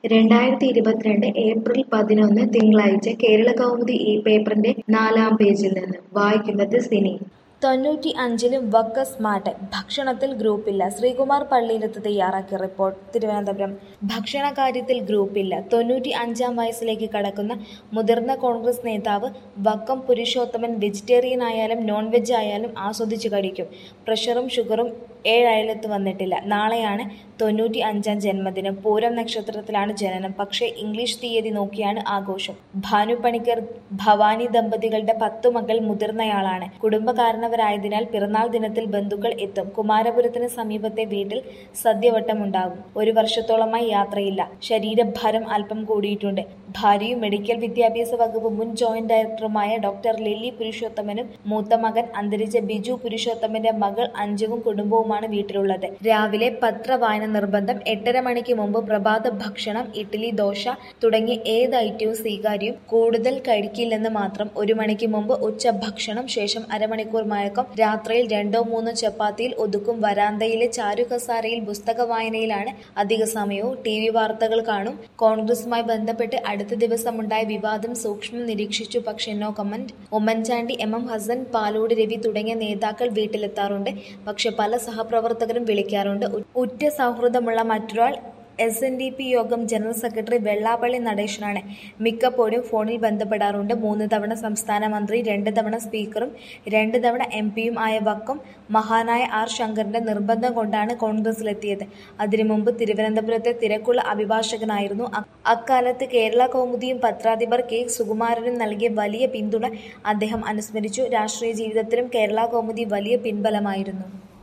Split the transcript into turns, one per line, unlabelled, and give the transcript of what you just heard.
രണ്ടായിരത്തി ഇരുപത്തിരണ്ട് ഏപ്രിൽ പതിനൊന്ന് തിങ്കളാഴ്ച കേരള കൗമുദി ഈ പേപ്പറിന്റെ നാലാം പേജിൽ നിന്ന് വായിക്കുന്നത് സിനി
തൊണ്ണൂറ്റി അഞ്ചിലും വക്ക സ്മാർട്ട് ഭക്ഷണത്തിൽ ഗ്രൂപ്പില്ല ശ്രീകുമാർ പള്ളിയിലത്ത് തയ്യാറാക്കിയ റിപ്പോർട്ട് തിരുവനന്തപുരം ഭക്ഷണ കാര്യത്തിൽ ഗ്രൂപ്പില്ല തൊണ്ണൂറ്റി അഞ്ചാം വയസ്സിലേക്ക് കടക്കുന്ന മുതിർന്ന കോൺഗ്രസ് നേതാവ് വക്കം പുരുഷോത്തമൻ വെജിറ്റേറിയൻ ആയാലും നോൺ വെജ് ആയാലും ആസ്വദിച്ചു കഴിക്കും പ്രഷറും ഷുഗറും ഏഴയലത്ത് വന്നിട്ടില്ല നാളെയാണ് തൊണ്ണൂറ്റി അഞ്ചാം ജന്മദിനം പൂരം നക്ഷത്രത്തിലാണ് ജനനം പക്ഷേ ഇംഗ്ലീഷ് തീയതി നോക്കിയാണ് ആഘോഷം ഭാനു പണിക്കർ ഭവാനി ദമ്പതികളുടെ പത്തു മകൾ മുതിർന്നയാളാണ് കുടുംബകാരണവരായതിനാൽ പിറന്നാൾ ദിനത്തിൽ ബന്ധുക്കൾ എത്തും കുമാരപുരത്തിന് സമീപത്തെ വീട്ടിൽ സദ്യവട്ടമുണ്ടാകും ഒരു വർഷത്തോളമായി യാത്രയില്ല ശരീരഭാരം അല്പം കൂടിയിട്ടുണ്ട് ഭാര്യയും മെഡിക്കൽ വിദ്യാഭ്യാസ വകുപ്പ് മുൻ ജോയിന്റ് ഡയറക്ടറുമായ ഡോക്ടർ ലില്ലി പുരുഷോത്തമനും മൂത്ത മകൻ അന്തരിച്ച ബിജു പുരുഷോത്തമന്റെ മകൾ അഞ്ജുവും കുടുംബവുമാണ് വീട്ടിലുള്ളത് രാവിലെ പത്രവായന നിർബന്ധം എട്ടര മണിക്ക് മുമ്പ് പ്രഭാത ഭക്ഷണം ഇഡ്ഡലി ദോശ തുടങ്ങിയ ഏത് ഐറ്റവും സ്വീകാര്യം കൂടുതൽ കഴിക്കില്ലെന്ന് മാത്രം ഒരു മണിക്ക് മുമ്പ് ഉച്ചഭക്ഷണം ശേഷം അരമണിക്കൂർ മയക്കം രാത്രിയിൽ രണ്ടോ മൂന്നോ ചപ്പാത്തിയിൽ ഒതുക്കും വരാന്തയിലെ ചാരുകസാരയിൽ പുസ്തക വായനയിലാണ് അധിക സമയവും ടി വി വാർത്തകൾ കാണും കോൺഗ്രസുമായി ബന്ധപ്പെട്ട് അടുത്ത ദിവസമുണ്ടായ വിവാദം സൂക്ഷ്മം നിരീക്ഷിച്ചു പക്ഷേ no comment Oommen Chandy M M Hassan Palode Ravi തുടങ്ങിയ നേതാക്കൾ വീട്ടിലെത്താറുണ്ട് പക്ഷെ പല സഹപ്രവർത്തകരും വിളിക്കാറുണ്ട് ഉ- ഉറ്റ സൗഹൃദമുള്ള മറ്റൊരാൾ എസ് എൻ ഡി പി യോഗം ജനറൽ സെക്രട്ടറി വെള്ളാപ്പള്ളി നടേശനാണ് മിക്കപ്പോഴും ഫോണിൽ ബന്ധപ്പെടാറുണ്ട് മൂന്ന് തവണ സംസ്ഥാന മന്ത്രി രണ്ട് തവണ സ്പീക്കറും രണ്ട് തവണ എം പിയും ആയ വക്കം മഹാനായ ആർ ശങ്കറിന്റെ നിർബന്ധം കൊണ്ടാണ് കോൺഗ്രസിലെത്തിയത് അതിനു മുമ്പ് തിരുവനന്തപുരത്തെ തിരക്കുള്ള അഭിഭാഷകനായിരുന്നു അ- അക്കാലത്ത് കേരള കൗമുദിയും പത്രാധിപർ കെ സുകുമാരനും നൽകിയ വലിയ പിന്തുണ അദ്ദേഹം അനുസ്മരിച്ചു രാഷ്ട്രീയ ജീവിതത്തിലും കേരള കൗമുദി വലിയ പിൻബലമായിരുന്നു